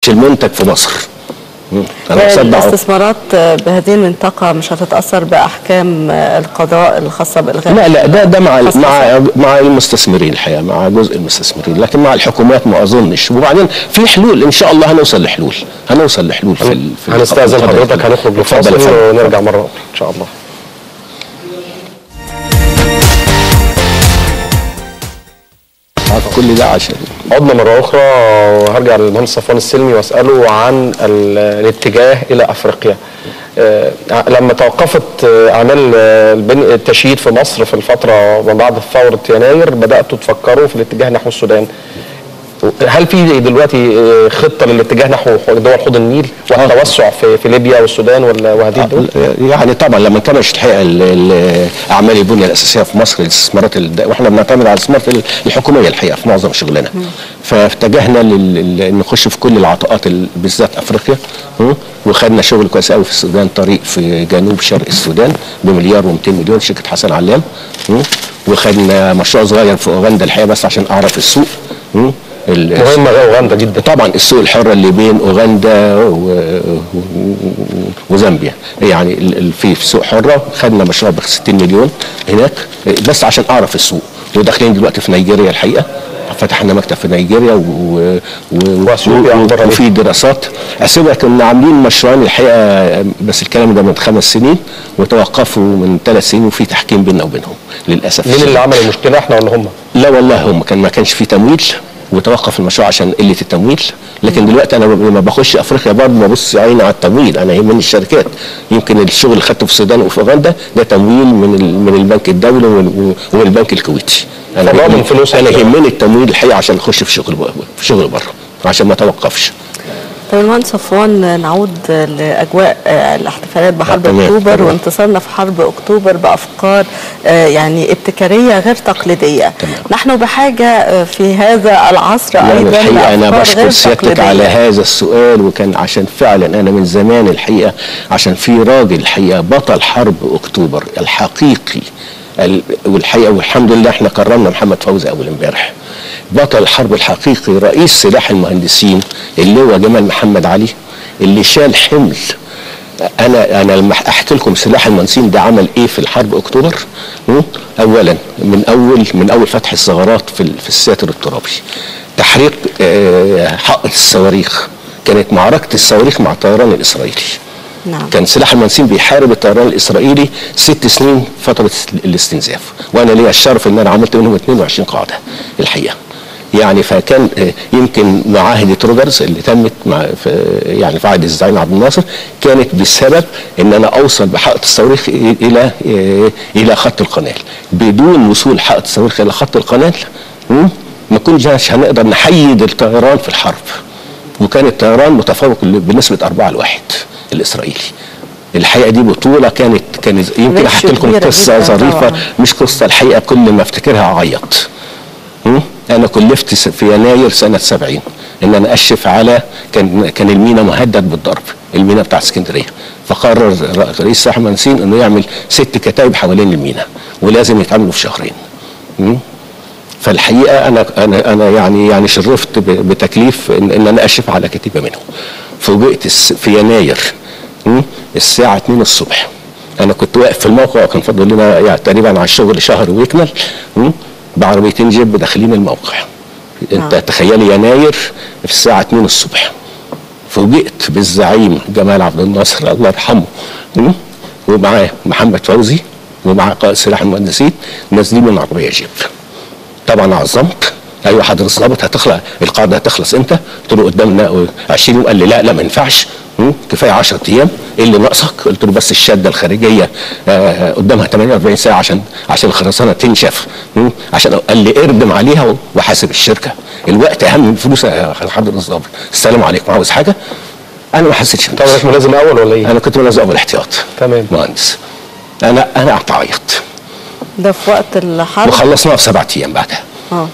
المنتج في مصر مم. انا هي مصدق الاستثمارات بهذه المنطقة مش هتتأثر بأحكام القضاء الخاصة بالغاء لا لا ده ده مع خاصة مع مع المستثمرين الحقيقه مع جزء المستثمرين لكن مع الحكومات ما اظنش وبعدين في حلول ان شاء الله هنوصل لحلول هنوصل لحلول في ال- في هنستأذن الفترة حضرتك القادمة. هنخرج اتفضل يا لفاصل فندم. ونرجع مرة أخرى إن شاء الله كل ده عشان عدنا مرة أخرى وهرجع للمهندس صفوان السلمي وأسأله عن ال- الاتجاه إلى أفريقيا آه، لما توقفت آه، أعمال آه، البن- التشييد في مصر في الفترة ما بعد ثورة يناير بدأتوا تفكروا في الاتجاه نحو السودان هل في دلوقتي آه، خطة للاتجاه نحو دول حوض النيل والتوسع في, في ليبيا والسودان ولا- وهذه الدول؟ يعني طبعا لما انكمشت الحقيقه ال- ال- اعمال البنيه الاساسيه في مصر الاستثمارات ال- واحنا بنعتمد على الاستثمارات ال- الحكوميه الحقيقه في معظم شغلنا فاتجهنا لل- لل- نخش في كل العطاءات ال- بالذات افريقيا م? وخدنا شغل كويس قوي في السودان طريق في جنوب شرق السودان بمليار و200 مليون شركه حسن علام م? وخدنا مشروع صغير في اوغندا الحقيقه بس عشان اعرف السوق م? ال- مهمة أوغندا جدا طبعا السوق الحر اللي بين اوغندا و... و... وزامبيا يعني ال- ال- في في سوق حره خدنا مشروع ب 60 مليون هناك بس عشان اعرف السوق وداخلين دلوقتي في نيجيريا الحقيقه فتحنا مكتب في نيجيريا و... و... و... وأثيوبيا و... أخبار وفي دراسات اثيوبيا كنا عاملين مشروعين الحقيقه بس الكلام ده من خمس سنين وتوقفوا من ثلاث سنين وفي تحكيم بيننا وبينهم للاسف مين اللي عمل المشكلة احنا ولا هم؟ لا والله هم كان ما كانش في تمويل وتوقف المشروع عشان قله التمويل لكن دلوقتي انا لما بخش افريقيا برضه ببص عيني على التمويل انا يهمني الشركات يمكن الشغل اللي خدته في السودان وفي اوغندا ده تمويل من ال- من البنك الدولي ومن ومن البنك الكويتي انا فضامن يهمني- فلوس انا أكتر. يهمني التمويل الحقيقه عشان اخش في شغل ب- في شغل بره عشان ما اتوقفش طيب المهندس صفوان نعود لاجواء آه، الاحتفالات بحرب تمام، اكتوبر تمام. وانتصارنا في حرب اكتوبر بافكار آه، يعني ابتكاريه غير تقليديه تمام. نحن بحاجه آه، في هذا العصر يعني ايضا الحقيقه انا لأفكار بشكر غير سيادتك تقليدية. على هذا السؤال وكان عشان فعلا انا من زمان الحقيقه عشان في راجل الحقيقه بطل حرب اكتوبر الحقيقي ال- والحقيقه والحمد لله احنا كرمنا محمد فوزي اول امبارح بطل الحرب الحقيقي رئيس سلاح المهندسين اللي هو جمال محمد علي اللي شال حمل انا انا لما احكي لكم سلاح المهندسين ده عمل ايه في الحرب اكتوبر م? اولا من اول من اول فتح الثغرات في ال- في الساتر الترابي تحريق آه، حائط الصواريخ كانت معركه الصواريخ مع الطيران الاسرائيلي نعم كان سلاح المهندسين بيحارب الطيران الاسرائيلي ست سنين فتره الاستنزاف وانا ليا الشرف ان انا عملت منهم 22 قاعده الحقيقه يعني فكان آه، يمكن معاهده روجرز اللي تمت مع في يعني في عهد الزعيم عبد الناصر كانت بسبب ان انا اوصل بحائط الصواريخ الى آه، الى خط القناه بدون وصول حائط الصواريخ الى خط القناه م، ما كناش هنقدر نحيد الطيران في الحرب وكان الطيران متفوق بنسبه 4 لواحد الاسرائيلي الحقيقه دي بطوله كانت كانت يمكن مش احكي لكم كبيرة قصه جداً ظريفه طبعاً. مش قصه الحقيقه كل ما افتكرها اعيط م? انا كلفت س- في يناير سنه 70 ان انا اشرف على كان كان المينا مهدد بالضرب المينا بتاع اسكندريه فقرر ر- رئيس سلاح المهندسين انه يعمل ست كتايب حوالين المينا ولازم يتعملوا في شهرين م? فالحقيقه انا انا انا يعني يعني شرفت ب- بتكليف ان, إن انا اشرف على كتيبه منهم فوجئت الس- في يناير م? الساعه 2 الصبح انا كنت واقف في الموقع وكان فاضل لنا يعني تقريبا على الشغل شهر ويكمل م? بعربيتين جيب داخلين الموقع انت نعم. تخيلي يناير في الساعه 2 الصبح فوجئت بالزعيم جمال عبد الناصر الله يرحمه م? ومعاه محمد فوزي ومعاه قائد سلاح المهندسين نازلين من عربيه جيب طبعا عظمت ايوه حضرتك الضابط هتخلق القاعده هتخلص امتى؟ قلت له قدامنا 20 يوم قال لي لا لا ما ينفعش مم، كفايه 10 ايام ايه اللي ناقصك؟ قلت له بس الشده الخارجيه آه، قدامها 48 ساعه عشان عشان الخرسانه تنشف مم، عشان قال لي اردم عليها وحاسب الشركه الوقت اهم من الفلوس يا حضرتك الضابط السلام عليكم عاوز حاجه؟ انا ما حسيتش طب بنفسي. حضرتك ملازم أول ولا إيه؟ انا كنت ملازم اول احتياط تمام. مهندس انا انا قعدت اعيط ده في وقت الحرب وخلصناها في سبعة ايام بعدها اه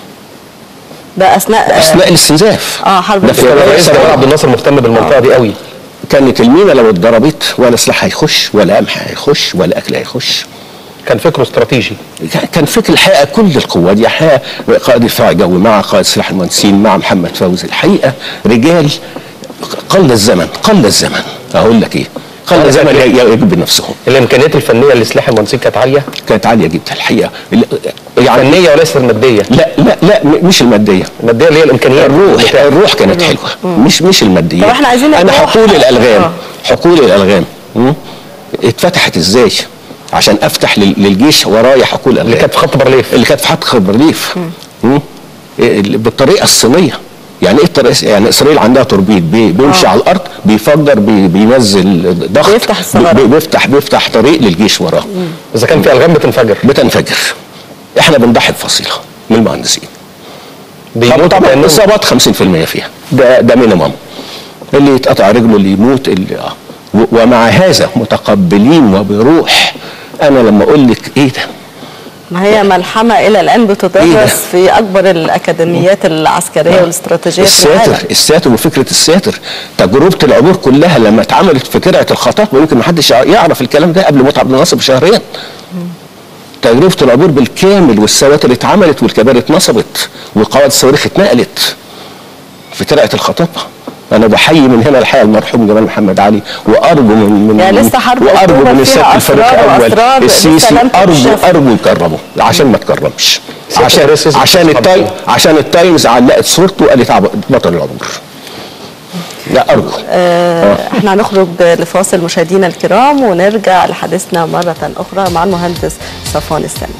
ده اثناء آه، اثناء الاستنزاف اه حرب ده في اكتوبر. كان الرئيس يناير جمال عبد الناصر مهتم بالمنطقة دي قوي كانت المينا لو اتضربت ولا سلاح هيخش ولا قمح هيخش ولا اكل هيخش كان فكره استراتيجي كان فكر الحقيقه كل القوات دي الحقيقه قائد دفاع جوي مع قائد سلاح المهندسين مع محمد فوزي الحقيقه رجال قل الزمن قل الزمن اقول لك ايه قل قال الزمن لك إيه؟ يجب بنفسهم الامكانيات الفنيه لسلاح المهندسين كانت عاليه كانت عاليه جدا الحقيقه ال- يعني فنيه وليست الماديه لا لا لا م- مش الماديه الماديه اللي هي الامكانيات الروح بتاع- الروح كانت حلوه مش مش الماديه طب إحنا عايزين انا الروح. حقول الالغام آه. حقول الالغام م? اتفتحت ازاي عشان افتح لل- للجيش ورايا حقول الالغام اللي كانت في خط بارليف اللي كانت في حد برليف م? إيه اللي بالطريقه الصينيه يعني ايه الطريقه يعني اسرائيل عندها توربيد بي- بيمشي آه. على الارض بيفجر بي بينزل ضغط بيفتح الثغرات. بي- بيفتح بيفتح طريق للجيش وراه اذا كان في الغام بتنفجر بتنفجر احنا بنضحي بفصيله من المهندسين بيموتوا طبعا كانهم الاصابات 50% فيها ده ده مينيمم اللي يتقطع رجله اللي يموت اللي اه و- ومع هذا متقبلين وبروح انا لما اقول لك ايه ده ما هي ملحمة إلى الآن إيه ده؟ بتدرس في أكبر الأكاديميات العسكرية والاستراتيجية في العالم الساتر الساتر وفكره الساتر تجربه العبور كلها لما اتعملت في ترعه الخطاط ممكن ما حدش يعرف الكلام ده قبل متعب بن ناصر بشهرين تجربه العبور بالكامل والسواتر اللي اتعملت والكباري اتنصبت وقواعد الصواريخ اتنقلت في ترعه الخطاطه انا بحيي من هنا الحقيقه المرحوم جمال محمد علي وارجو من من يعني لسه حرب وارجو أكتوبر من فيها السيد الفريق أسرار الاول وأسرار لسه السيسي لم ارجو تكشف. ارجو يكرمه عشان ما تكرمش سيادة عشان الرئيس السيسي عشان اتفضل. التايم عشان التايمز علقت صورته وقالت عب- بطل العبور لا ارجو آه، احنا هنخرج لفاصل مشاهدينا الكرام ونرجع لحديثنا مرة أخرى مع المهندس صفوان السامي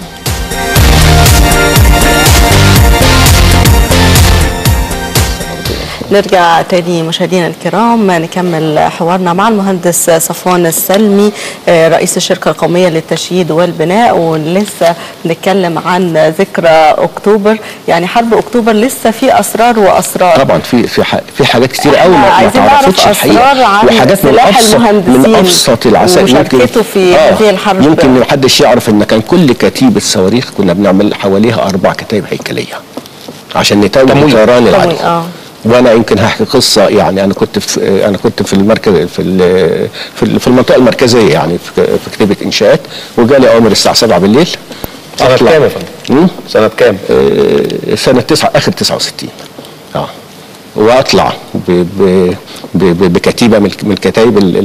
نرجع تاني مشاهدينا الكرام نكمل حوارنا مع المهندس صفوان السلمي آه، رئيس الشركة القومية للتشييد والبناء ولسه بنتكلم عن ذكرى أكتوبر يعني حرب أكتوبر لسه في أسرار وأسرار طبعا في في ح- في حاجات كتير قوي إحنا ما ما عايزين نعرف تعرفتش أسرار الحقيقه عن وحاجات من سلاح ابسط المهندسين من ابسط العساكر ومشاركته في هذه الحرب. يمكن ما حدش يعرف ان كان كل كتيبه صواريخ كنا بنعمل حواليها اربع كتائب هيكليه عشان نتوج تمويل. طيران تمويل، العدو آه. وانا يمكن هحكي قصه يعني انا كنت في انا كنت في المركز في ال- في ال- في المنطقه المركزيه يعني في في كتيبه انشاءات وجالي اوامر الساعه 7 بالليل سنة أطلع. كام يا فندم؟ مم؟ سنة كام؟ آه، سنة تسعة آخر 69 اه وأطلع ب ب ب ب بكتيبة من من كتايب ال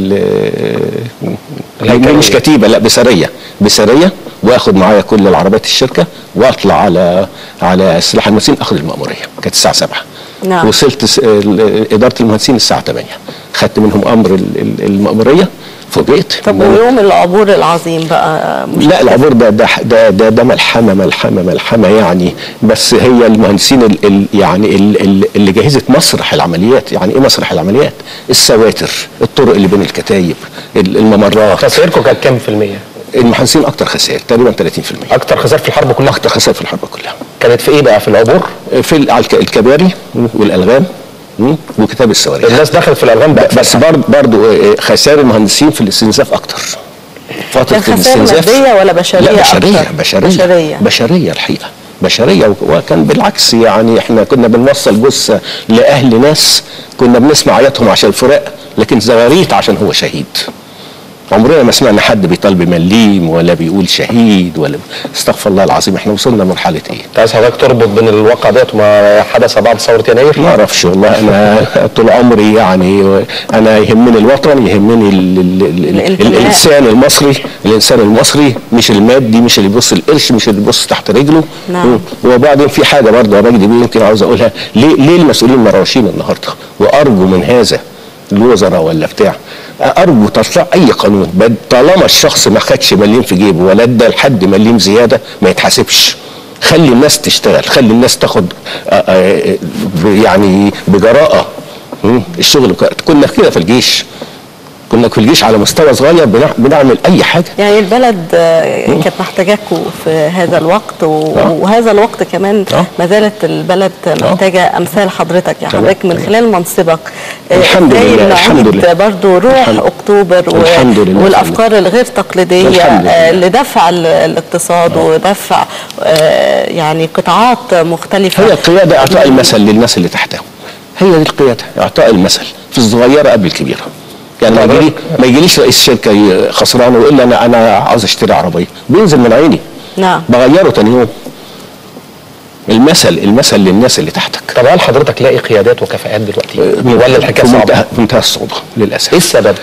ال الهيكلية. مش كتيبة لا بسرية بسرية واخد معايا كل العربيات الشركة واطلع على على سلاح المهندسين اخد المأمورية كانت الساعة 7 نعم. وصلت س- ال- إدارة المهندسين الساعة 8 خدت منهم أمر ال- ال- المأمورية فوجئت طب إن أنا- ويوم العبور العظيم بقى مش لا العبور ده ده ده ده, ده ملحمه ملحمه ملحمه يعني بس هي المهندسين ال ال يعني ال ال اللي جهزت مسرح العمليات يعني ايه مسرح العمليات؟ السواتر، الطرق اللي بين الكتايب، ال- الممرات، خسائركم كانت كام في المية؟ المهندسين اكتر خسائر تقريبا 30% أكتر خسائر في الحرب كلها اكتر خسائر في الحرب كلها. كانت في إيه بقى؟ في العبور؟ في ال- على الك- الكباري والالغام م، وكتاب الصواريخ. الناس دخلت في الألغام بقى بس برضه برضه خسائر المهندسين في الاستنزاف اكتر. فتره كان خسائر الاستنزاف مادية ولا بشرية لا بشريه أكتر؟ بشريه بشرية. بشريه الحقيقه بشريه و- وكان بالعكس يعني احنا كنا بنوصل جثه لاهل ناس كنا بنسمع عياتهم عشان الفراق لكن زغاريت عشان هو شهيد عمرنا ما سمعنا حد بيطالب بمليم ولا بيقول شهيد ولا استغفر الله العظيم احنا وصلنا لمرحله ايه؟ أنت عايز حضرتك تربط بين الواقع ديت وما حدث بعد ثورة يناير؟ ما اعرفش والله انا طول عمري يعني انا يهمني الوطن يهمني ال ال ال ال الانتماء. الانسان المصري الانسان المصري مش المادي مش اللي بيبص القرش مش اللي بيبص تحت رجله نعم. مم. وبعدين في حاجه برضه يا مجدي بيه يمكن عاوز اقولها ليه ليه المسؤولين مروشين النهارده وارجو من هذا الوزراء ولا بتاع ارجو تطلع اي قانون بد- طالما الشخص ما خدش مليم في جيبه ولا ادى لحد مليم زياده ما يتحاسبش خلي الناس تشتغل خلي الناس تاخد آه، آه، ب- يعني بجراءه مم، الشغل ك- كنا كده في الجيش كنا في الجيش على مستوى صغير بنع- بنعمل اي حاجه يعني البلد آه، كانت محتاجاكم في هذا الوقت و- آه. وهذا الوقت كمان آه. ما زالت البلد محتاجة أمثال حضرتك يعني تمام. حضرتك من خلال منصبك آه، الحمد إزاي لله، الحمد نعيد لله. برضو روح الحمد- أكتوبر و- الحمد لله. والأفكار الغير تقليدية الحمد لله. آه، لدفع ال- الاقتصاد ودفع آه، يعني قطاعات مختلفة هي القياده اعطاء المثل للناس اللي تحتهم هي دي القياده اعطاء المثل في الصغيره قبل الكبيره يعني ما يجيلي ما يجيليش رئيس شركه ي- خسران ويقول لي انا انا عاوز اشتري عربيه بينزل من عيني نعم بغيره تاني يوم المثل المثل للناس اللي تحتك طب هل حضرتك لاقي قيادات وكفاءات دلوقتي ولا الحكايه في صعبه؟ منتهى في منتهى الصعوبه للاسف ايه السبب؟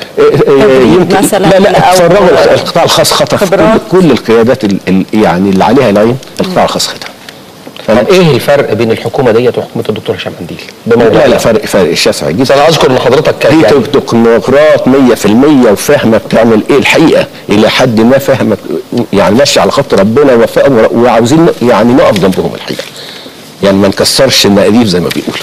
يمكن مثلاً لا لا أو تفرغوا القطاع الخاص خطف كل, خبرات. كل القيادات ال- ال- يعني اللي عليها العين القطاع الخاص خدها طب ايه الفرق بين الحكومه ديت وحكومه الدكتور هشام قنديل؟ بموضوع لا لا ده. فرق فرق شاسع جدا بس انا اذكر ان حضرتك كان هي يعني تكنوقراط 100% وفاهمه بتعمل ايه الحقيقه الى حد ما فاهمه يعني ماشيه على خط ربنا ووفقهم وعاوزين يعني نقف جنبهم الحقيقه يعني ما نكسرش المقاديف زي ما بيقولوا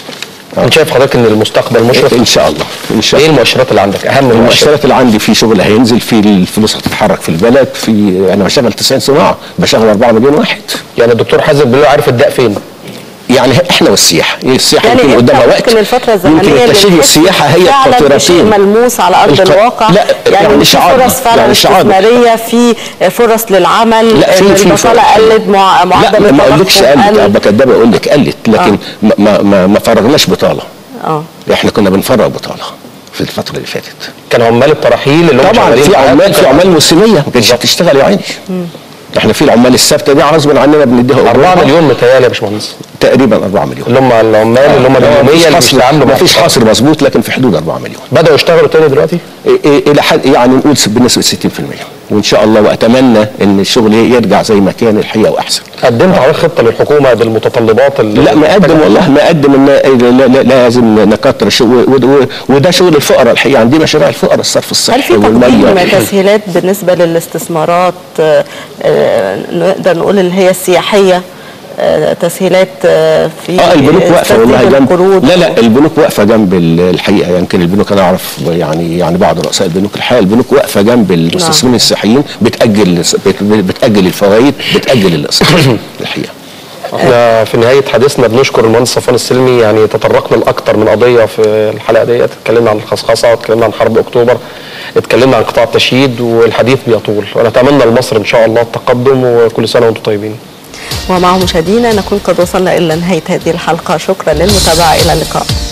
انت شايف حضرتك ان المستقبل مشرق؟ ان شاء الله ان شاء ايه الله المؤشرات اللي عندك؟ اهم المؤشرات المؤشرات اللي عندي في شغل هينزل في الفلوس هتتحرك في البلد في انا بشغل 90 صناعه بشغل 4 مليون واحد يعني الدكتور حازم بالله عارف الداء فين؟ يعني احنا والسياحه هي السياحه يعني يمكن إمتى قدامها وقت ممكن الفترة الزمنية يمكن اللي التشغيل نحس والسياحه هي فعلا بشيء القطرتين ملموس على ارض الق- الواقع لا يعني, يعني في شعارنا فرص فعلا يعني شعارنا استثماريه في فرص للعمل لا في في البطاله فرق. قلت مع معدل لا ما اقولكش التضخم قلت قل. ابقى كداب اقول لك قلت لكن ما ما ما, ما فرغناش بطاله اه احنا كنا بنفرغ بطاله في الفتره اللي فاتت كان عمال التراحيل اللي هم طبعا شغالين في معاك عمال في كانوا- عمال موسميه ما كانتش بالظبط. بتشتغل يا عيني احنا في العمال الثابته دي غصب عننا بنديها 4 أجورها. مليون متهيألي يا باشمهندس تقريبا 4 مليون اللي هم العمال اللي هم اليوميه اللي بيتعاملوا ما مع فيش القطاع. حصر مظبوط لكن في حدود 4 مليون بدأوا يشتغلوا تاني دلوقتي؟ إيه- إيه- الى حد يعني نقول بنسبه 60% وان شاء الله واتمنى ان الشغل يرجع زي ما كان الحقيقه واحسن قدمت حضرتك خطه للحكومه بالمتطلبات اللي لا مقدم والله مقدم ان لا- لا- لازم نكتر الشغل و- و- وده شغل الفقراء الحقيقه عندي مشاريع الفقراء الصرف هل الصحي في تقديم والميه تسهيلات بالنسبه للاستثمارات آه، آه، نقدر نقول اللي هي السياحيه آه، تسهيلات آه، في اه البنوك واقفه والله تسديد جنب القروض لا لا البنوك واقفه جنب ال- الحقيقه يمكن البنوك انا اعرف يعني يعني بعض رؤساء البنوك الحقيقه البنوك واقفه جنب المستثمرين السياحيين بتاجل بت- بتاجل الفوائد بتاجل الاقساط الحقيقه احنا في نهايه حديثنا بنشكر المهندس صفوان السلمي يعني تطرقنا لاكثر من قضيه في الحلقه ديت اتكلمنا عن الخصخصه واتكلمنا عن حرب اكتوبر اتكلمنا عن قطاع التشييد والحديث بيطول ونتمنى لمصر ان شاء الله التقدم وكل سنه وانتم طيبين ومع مشاهدينا نكون قد وصلنا الى نهايه هذه الحلقه شكرا للمتابعه الى اللقاء